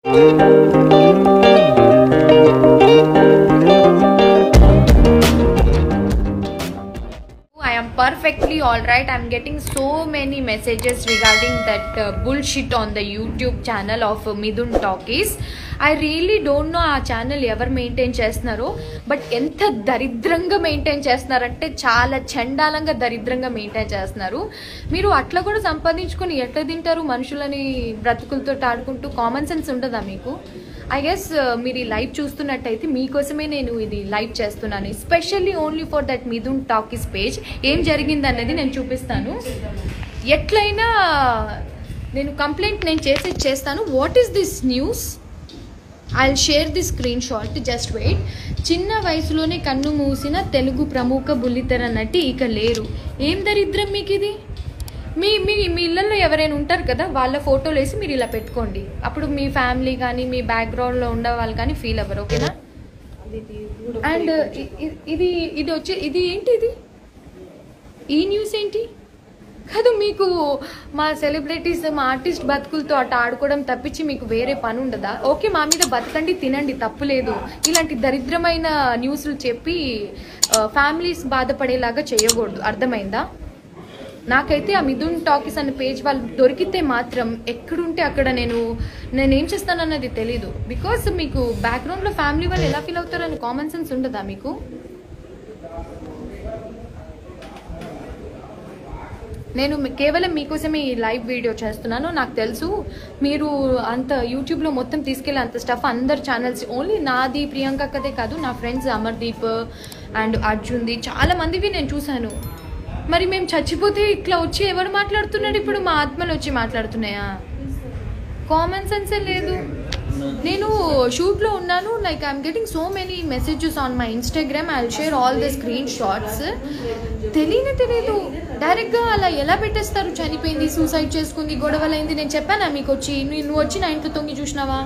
I am perfectly alright. I'm getting so many messages regarding that uh, bullshit on the YouTube channel of uh, Midun Talkies. I really don't know ఆ channel ఎవరు maintain చేస్తున్నారో but ఎంత దరిద్రంగా maintain చేస్తున్నారంటే చాలా చండాలంగా దరిద్రంగా maintain చేస్తున్నారు మీరు అట్లా కూడా సంపాదించుకొని ఎట్లా తింటారు మనుషులని బ్రతుకులతో ఆడుకుంటూ కామన్ సెన్స్ ఉంటుందా మీకు ఐ గెస్ మీరు ఈ లైవ్ చూస్తున్నట్టయితే మీకోసమే నేను ఇది లైవ్ చేస్తున్నాను specially only for that Mithun Talkies page ఏం జరిగింది అన్నది నేను చూపిస్తాను ఎట్లయినా నేను కంప్లైంట్ నేను చేసి చేస్తాను what is this news I share the screen shot just wait చిన్న వయసులోనే కన్ను మూసిన తెలుగు ప్రముఖ బుల్లితెర నటి ఇక లేరు ఏం దరిద్రం మీకు ఇది మీ మీ మీ ఇళ్ళల్లో ఎవరైనా ఉంటారు కదా వాళ్ళ ఫోటోలు వేసి మీరు ఇలా పెట్టుకోండి అప్పుడు మీ ఫ్యామిలీ కానీ మీ బ్యాక్గ్రౌండ్లో ఉండే వాళ్ళు కానీ ఫీల్ అవ్వరు ఓకేనా అండ్ ఇది ఇది వచ్చే ఇది ఏంటి ఇది ఈ న్యూస్ ఏంటి కాదు మీకు మా సెలబ్రిటీస్ మా ఆర్టిస్ట్ బతుకులతో అట్ట ఆడుకోవడం తప్పించి మీకు వేరే పని ఉండదా ఓకే మా మీద బతకండి తినండి తప్పులేదు ఇలాంటి దరిద్రమైన న్యూస్లు చెప్పి ఫ్యామిలీస్ బాధపడేలాగా చేయకూడదు అర్థమైందా నాకైతే ఆ మిథున్ టాకీస్ అనే పేజ్ వాళ్ళు దొరికితే మాత్రం ఎక్కడుంటే అక్కడ నేను నేను ఏం చేస్తానన్నది తెలీదు బికాస్ మీకు బ్యాక్గ్రౌండ్లో ఫ్యామిలీ వాళ్ళు ఎలా ఫీల్ అవుతారని కామన్ సెన్స్ ఉండదా మీకు నేను మీ- కేవలం మీకోసమే ఈ లైవ్ వీడియో చేస్తున్నాను నాకు తెలుసు మీరు అంత యూట్యూబ్లో మొత్తం తీసుకెళ్ళే అంత స్టఫ్ అందరు ఛానల్స్ ఓన్లీ నాది ప్రియాంక కదే కాదు నా ఫ్రెండ్స్ అమర్దీప్ అండ్ అర్జున్ది చాలా మందివి నేను చూశాను మరి మేము చచ్చిపోతే ఇట్లా వచ్చి ఎవరు మాట్లాడుతున్నాడు ఇప్పుడు మా ఆత్మలు వచ్చి మాట్లాడుతున్నాయా కామన్ సెన్సే లేదు నేను షూట్లో ఉన్నాను like I'm getting so many messages on my Instagram I share all the screen shots తెలియనే తెలియదు డైరెక్ట్గా అలా ఎలా పెట్టేస్తారు చనిపోయింది సూసైడ్ చేసుకుంది గొడవలైంది నేను చెప్పానా మీకు వచ్చి నువ్వు నువ్వు వచ్చి నా ఇంట్లో తొంగి చూసినావా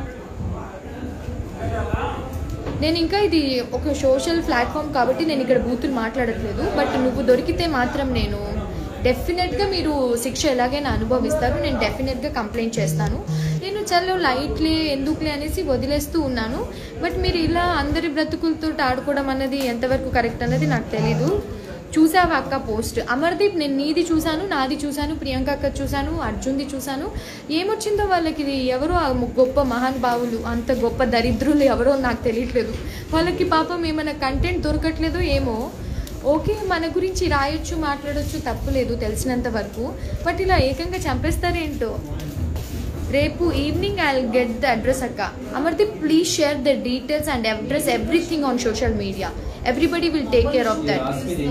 నేను ఇంకా ఇది ఒక సోషల్ ప్లాట్ఫామ్ కాబట్టి నేను ఇక్కడ బూతులు మాట్లాడట్లేదు బట్ నువ్వు దొరికితే మాత్రం నేను డెఫినెట్గా మీరు శిక్ష ఎలాగైనా అనుభవిస్తారు నేను డెఫినెట్గా కంప్లైంట్ చేస్తాను నేను చలో లైట్లే ఎందుకులే అనేసి వదిలేస్తూ ఉన్నాను బట్ మీరు ఇలా అందరి బ్రతుకులతో ఆడుకోవడం అన్నది ఎంతవరకు కరెక్ట్ అన్నది నాకు తెలీదు చూసావా అక్క పోస్ట్ అమర్దీప్ నేను నీది చూశాను నాది చూశాను ప్రియాంక అక్క చూశాను అర్జున్ది చూశాను ఏమొచ్చిందో వాళ్ళకి ఇది ఎవరో ఆ గొప్ప మహానుభావులు అంత గొప్ప దరిద్రులు ఎవరో నాకు తెలియట్లేదు వాళ్ళకి పాపం ఏమైనా కంటెంట్ దొరకట్లేదో ఏమో ఓకే మన గురించి రాయొచ్చు మాట్లాడొచ్చు తప్పులేదు తెలిసినంత వరకు బట్ ఇలా ఏకంగా చంపేస్తారేంటో రేపు evening I get the address అక్క Amardeep please share the details and address everything on social media everybody will take care of that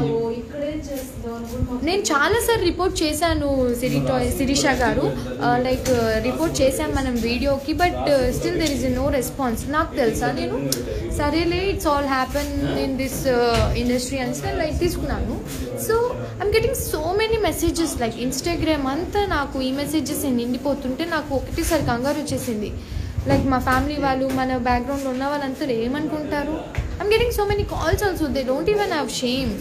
నేను చాలాసార్లు రిపోర్ట్ చేశాను సిరిటో శిరీష గారు లైక్ రిపోర్ట్ చేశాం మనం వీడియోకి but still there is no response నాకు తెలుసా నేను సరేలే it's all happen in this industry అని నేను లైక్ తీసుకున్నాను so I'm getting so many messages like Instagram అంతా నాకు ఈ మెసేజెస్ నిండిపోతుంటే నాకు ఒకటేసారి కంగారు వచ్చేసింది లైక్ మా ఫ్యామిలీ వాళ్ళు మన బ్యాక్గ్రౌండ్లో ఉన్న వాళ్ళంతా ఏమనుకుంటారు I'm getting so many calls also they don't even have shame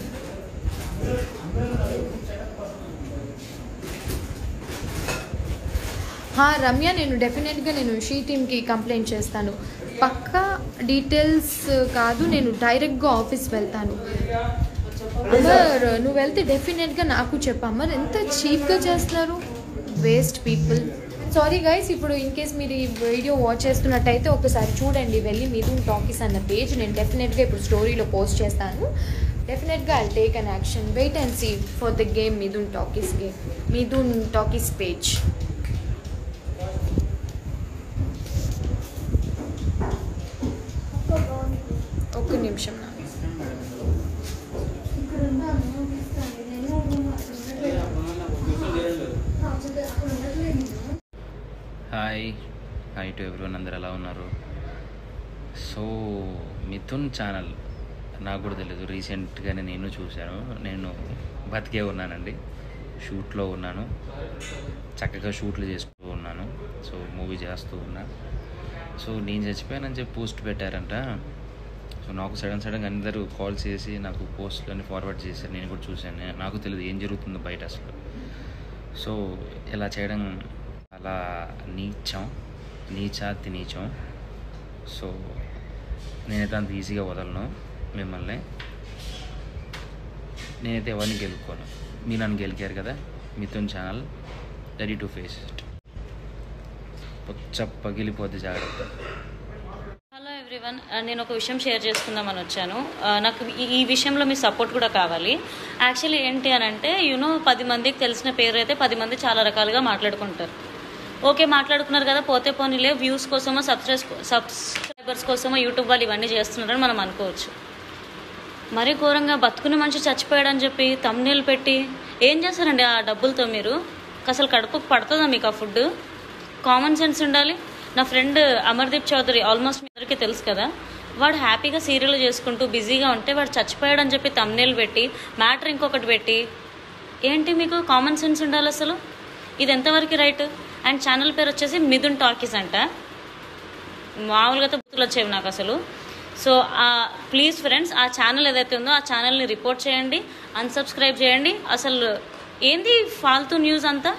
హా రమ్య నేను డెఫినెట్గా నేను షీ టీమ్కి కంప్లైంట్ చేస్తాను పక్కా డీటెయిల్స్ కాదు నేను డైరెక్ట్గా ఆఫీస్ వెళ్తాను అమర్ నువ్వు వెళ్తే డెఫినెట్గా నాకు చెప్పు అమర్ ఎంత చీప్గా చేస్తున్నారు వేస్ట్ పీపుల్ సారీ గైస్ ఇప్పుడు ఇన్ కేస్ మీరు ఈ వీడియో వాచ్ చేస్తున్నట్టయితే ఒకసారి చూడండి వెళ్ళి మిథున్ టాకీస్ అన్న పేజ్ నేను డెఫినెట్గా ఇప్పుడు స్టోరీలో పోస్ట్ చేస్తాను డెఫినెట్గా I take an action wait and see for the game Mithun Talkies game Mithun Talkies page ఒక్క నిమిషం నా హాయ్ హాయ్ టు ఎవ్రీవన్ అందరు ఎలా ఉన్నారు సో మిథున్ ఛానల్ నాకు కూడా తెలియదు రీసెంట్గానే నేను చూశాను నేను బతికే ఉన్నానండి షూట్లో ఉన్నాను చక్కగా షూట్లు చేస్తూ ఉన్నాను సో మూవీ చేస్తూ ఉన్నా సో నేను చచ్చిపోయానని చెప్పి పోస్ట్ పెట్టారంట సో నాకు సడన్ సడన్గా అందరూ కాల్ చేసి నాకు పోస్ట్లని ఫార్వర్డ్ చేశారు నేను కూడా చూశాను నాకు తెలియదు ఏం జరుగుతుందో బయట అసలు సో ఇలా చేయడం చాలా నీచం నీచాతి నీచం సో నేనైతే అంత ఈజీగా వదలను మిమ్మల్ని నేనైతే ఎవరిని గెలుపుకోను మీరు నన్ను గెలికారు కదా Mithun channel ready to face it పుచ్చ పగిలిపోద్ది జాగ్రత్త హలో ఎవ్రీవన్ నేను ఒక విషయం షేర్ చేసుకుందామని వచ్చాను ఆ, నాకు ఈ- ఈ విషయంలో మీ సపోర్ట్ కూడా కావాలి యాక్చువల్లీ ఏంటి అని అంటే యూనో పది మందికి తెలిసిన పేరు అయితే పది మంది చాలా రకాలుగా మాట్లాడుకుంటారు ఓకే మాట్లాడుకున్నారు కదా పోతే పోనీలే వ్యూస్ కోసమో సబ్స్క్రైబ్ సబ్స్క్రైబర్స్ కోసమో యూట్యూబ్ వాళ్ళు ఇవన్నీ చేస్తున్నారని మనం అనుకోవచ్చు మరీ ఘోరంగా బతుకుని మనిషి చచ్చిపోయాడని చెప్పి తమ్నేలు పెట్టి ఏం చేస్తారండి ఆ డబ్బులతో మీరు అసలు కడుపుకు పడుతుందా మీకు ఆ ఫుడ్ కామన్ సెన్స్ ఉండాలి నా ఫ్రెండ్ అమర్దీప్ చౌదరి ఆల్మోస్ట్ మీ అందరికీ తెలుసు కదా వాడు హ్యాపీగా సీరియల్ చేసుకుంటూ బిజీగా ఉంటే వాడు చచ్చిపోయాడని చెప్పి తమ్నేలు పెట్టి మ్యాటర్ ఇంకొకటి పెట్టి ఏంటి మీకు కామన్ సెన్స్ ఉండాలి అసలు ఇది ఎంతవరకు రైట్ అండ్ ఛానల్ పేరు వచ్చేసి మిథున్ టాకీస్ అంట మామూలుగా అయితే బుద్ధులు వచ్చేవి నాకు అసలు సో ప్లీజ్ ఫ్రెండ్స్ ఆ ఛానల్ ఏదైతే ఉందో ఆ ఛానల్ని రిపోర్ట్ చేయండి అన్సబ్స్క్రైబ్ చేయండి అసలు ఏంది ఫాల్తూ న్యూస్ అంతా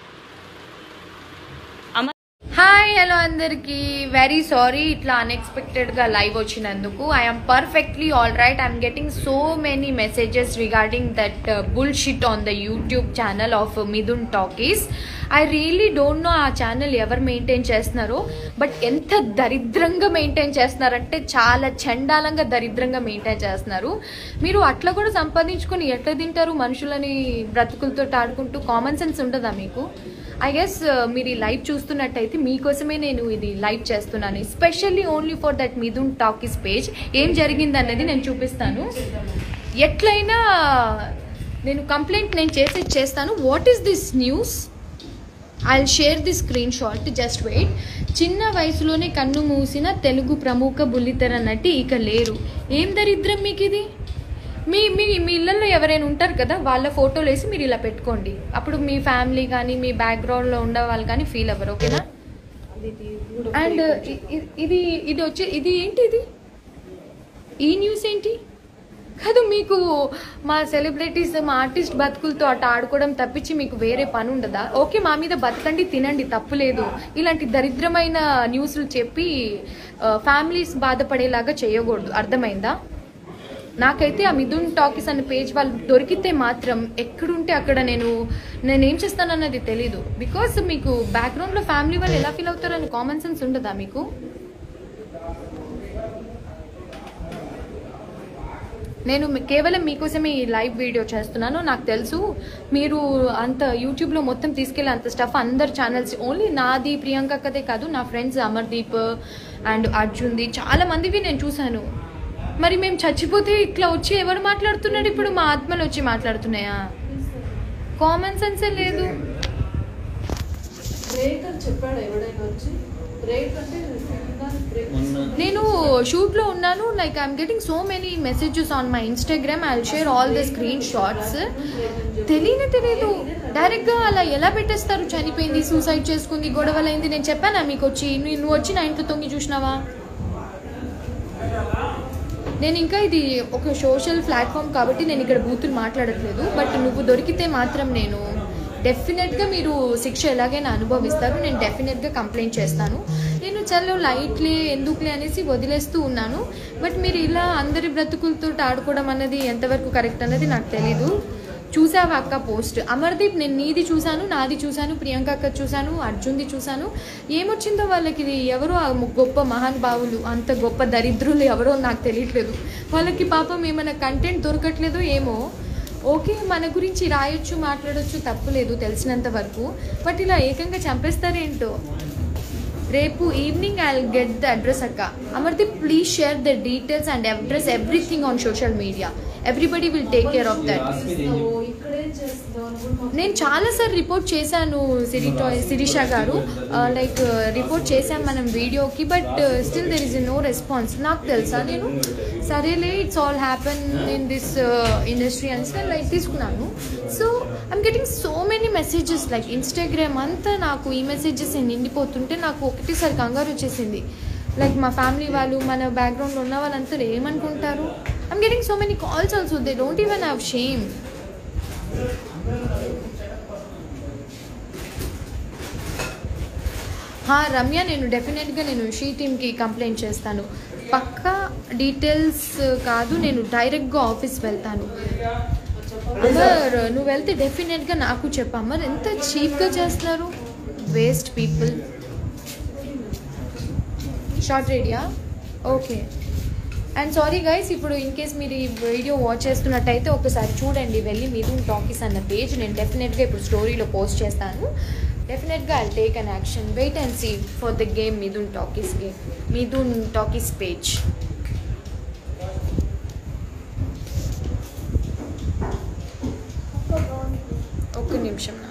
అమర్ హాయ్ హలో అందరికి వెరీ సారీ ఇట్లా అన్ఎక్స్పెక్టెడ్ గా లైవ్ వచ్చినందుకు I'm perfectly all right I'm getting so many messages regarding that bull shit on the YouTube channel of Mithun Talkies I really don't know ఆ ఛానల్ ఎవరు maintain చేస్తున్నారో but ఎంత దరిద్రంగా maintain చేస్తున్నారంటే చాలా చండాలంగా దరిద్రంగా మెయింటైన్ చేస్తున్నారు మీరు అట్లా కూడా సంపాదించుకొని ఎట్లా తింటారు మనుషులని బ్రతుకులతో ఆడుకుంటూ కామన్ సెన్స్ ఉంటుందా మీకు ఐ గెస్ మీరు ఈ లైవ్ చూస్తున్నట్టయితే మీకోసమే నేను ఇది లైవ్ చేస్తున్నాను specially only for that Mithun Talkies page ఏం జరిగింది అన్నది నేను చూపిస్తాను ఎట్లయినా నేను కంప్లైంట్ నేను చేసి చేస్తాను what is this news I share the screen shot just wait చిన్న వయసులోనే కన్ను మూసిన తెలుగు ప్రముఖ బుల్లితెర నటి ఇక లేరు ఏం దరిద్రం మీకు ఇది మీ మీ మీ ఇళ్ళల్లో ఎవరైనా ఉంటారు కదా వాళ్ళ ఫోటోలు వేసి మీరు ఇలా పెట్టుకోండి అప్పుడు మీ ఫ్యామిలీ కానీ మీ బ్యాక్గ్రౌండ్లో ఉండే వాళ్ళు కానీ ఫీల్ అవ్వరు ఓకేనా అండ్ ఇది ఇది వచ్చే ఇది ఏంటి ఇది ఈ న్యూస్ ఏంటి కాదు మీకు మా సెలబ్రిటీస్ మా ఆర్టిస్ట్ బతుకులతో అట్ట ఆడుకోవడం తప్పించి మీకు వేరే పని ఉండదా ఓకే మా మీద బతకండి తినండి తప్పులేదు ఇలాంటి దరిద్రమైన న్యూస్లు చెప్పి ఫ్యామిలీస్ బాధపడేలాగా చేయకూడదు అర్థమైందా నాకైతే ఆ మిథున్ టాకీస్ అనే పేజ్ వాళ్ళు దొరికితే మాత్రం ఎక్కడుంటే అక్కడ నేను నేను ఏం చేస్తానన్నది తెలీదు బికాస్ మీకు బ్యాక్గ్రౌండ్లో ఫ్యామిలీ వాళ్ళు ఎలా ఫీల్ అవుతారని కామన్ సెన్స్ ఉండదా మీకు నేను మీ- కేవలం మీకోసమే ఈ లైవ్ వీడియో చేస్తున్నాను నాకు తెలుసు మీరు అంత యూట్యూబ్లో మొత్తం తీసుకెళ్ళే అంత స్టఫ్ అందరు ఛానల్స్ ఓన్లీ నాది ప్రియాంక కదే కాదు నా ఫ్రెండ్స్ అమర్దీప్ అండ్ అర్జున్ది చాలా మందివి నేను చూశాను మరి మేము చచ్చిపోతే ఇట్లా వచ్చి ఎవరు మాట్లాడుతున్నాడు ఇప్పుడు మా ఆత్మలు వచ్చి మాట్లాడుతున్నాయా కామన్ సెన్సే లేదు బ్రేక్ అని చెప్పాడు ఎవడైనా వచ్చి బ్రేక్ అంటే బ్రేక్ నేను షూట్ లో ఉన్నాను like I'm getting so many messages on my Instagram I share all the screen shots తెలియనే తెలియదు డైరెక్ట్ గా అలా ఎలా పెట్టేస్తారు చనిపోయింది సూసైడ్ చేసుకుంది గొడవలైంది నేను చెప్పానా మీకు వచ్చి నువ్వు నువ్వు వచ్చి నా ఇంట్లో తొంగి చూసినావా నేను ఇంకా ఇది ఒక సోషల్ ప్లాట్ఫామ్ కాబట్టి నేను ఇక్కడ బూతులు మాట్లాడట్లేదు బట్ నువ్వు దొరికితే మాత్రం నేను డెఫినెట్గా మీరు శిక్ష ఎలాగైనా అనుభవిస్తారు నేను డెఫినెట్గా కంప్లైంట్ చేస్తాను నేను చలో లైట్లే ఎందుకులే అనేసి వదిలేస్తూ ఉన్నాను బట్ మీరు ఇలా అందరి బ్రతుకులతో ఆడుకోవడం అన్నది ఎంతవరకు కరెక్ట్ అన్నది నాకు తెలీదు చూసావా అక్క పోస్ట్ అమర్దీప్ నేను నీది చూశాను నాది చూశాను ప్రియాంక అక్క చూశాను అర్జున్ది చూశాను ఏమొచ్చిందో వాళ్ళకి ఇది ఎవరో ఆ గొప్ప మహానుభావులు అంత గొప్ప దరిద్రులు ఎవరో నాకు తెలియట్లేదు వాళ్ళకి పాపం ఏమైనా కంటెంట్ దొరకట్లేదో ఏమో ఓకే మన గురించి రాయొచ్చు మాట్లాడొచ్చు తప్పులేదు తెలిసినంత వరకు బట్ ఇలా ఏకంగా చంపేస్తారేంటో రేపు evening I get the address అక్క Amardeep please share the details and address everything on social media everybody will take care of that ఇక్కడేం చేస్తున్నావు అని కూడా మాకు నేను చాలాసార్లు రిపోర్ట్ చేశాను సిరి శిరీష గారు లైక్ రిపోర్ట్ చేశాం మనం వీడియోకి but still there is no response నాకు తెలుసా నేను సరేలే it's all happen in this industry అని నేను లైక్ తీసుకున్నాను so I'm getting so many messages like Instagram అంతా నాకు ఈ మెసేజెస్ నిండిపోతుంటే నాకు ఒకటేసారి కంగారు వచ్చేసింది లైక్ మా ఫ్యామిలీ వాళ్ళు మన బ్యాక్గ్రౌండ్లో ఉన్న వాళ్ళంతా ఏమనుకుంటారు I'm getting so many calls also they don't even have shame హా, రమ్య నేను డెఫినెట్గా నేను షీ టీమ్కి కంప్లైంట్ చేస్తాను పక్కా డీటెయిల్స్ కాదు నేను డైరెక్ట్గా ఆఫీస్ వెళ్తాను అమర్ నువ్వు వెళ్తే డెఫినెట్గా నాకు చెప్పు అమర్ ఎంత చీప్గా చేస్తున్నారు వేస్ట్ పీపుల్ షార్ట్ రేడియా ఓకే అండ్ సారీ గైస్ ఇప్పుడు ఇన్ కేస్ మీరు ఈ వీడియో వాచ్ చేస్తున్నట్టయితే ఒకసారి చూడండి వెళ్ళి మీదూన్ టాకీస్ అన్న పేజ్ నేను డెఫినెట్గా ఇప్పుడు స్టోరీలో పోస్ట్ చేస్తాను డెఫినెట్గా I take an action wait and see for the game Mithun Talkies game Mithun Talkies page ఒక్క నిమిషం నా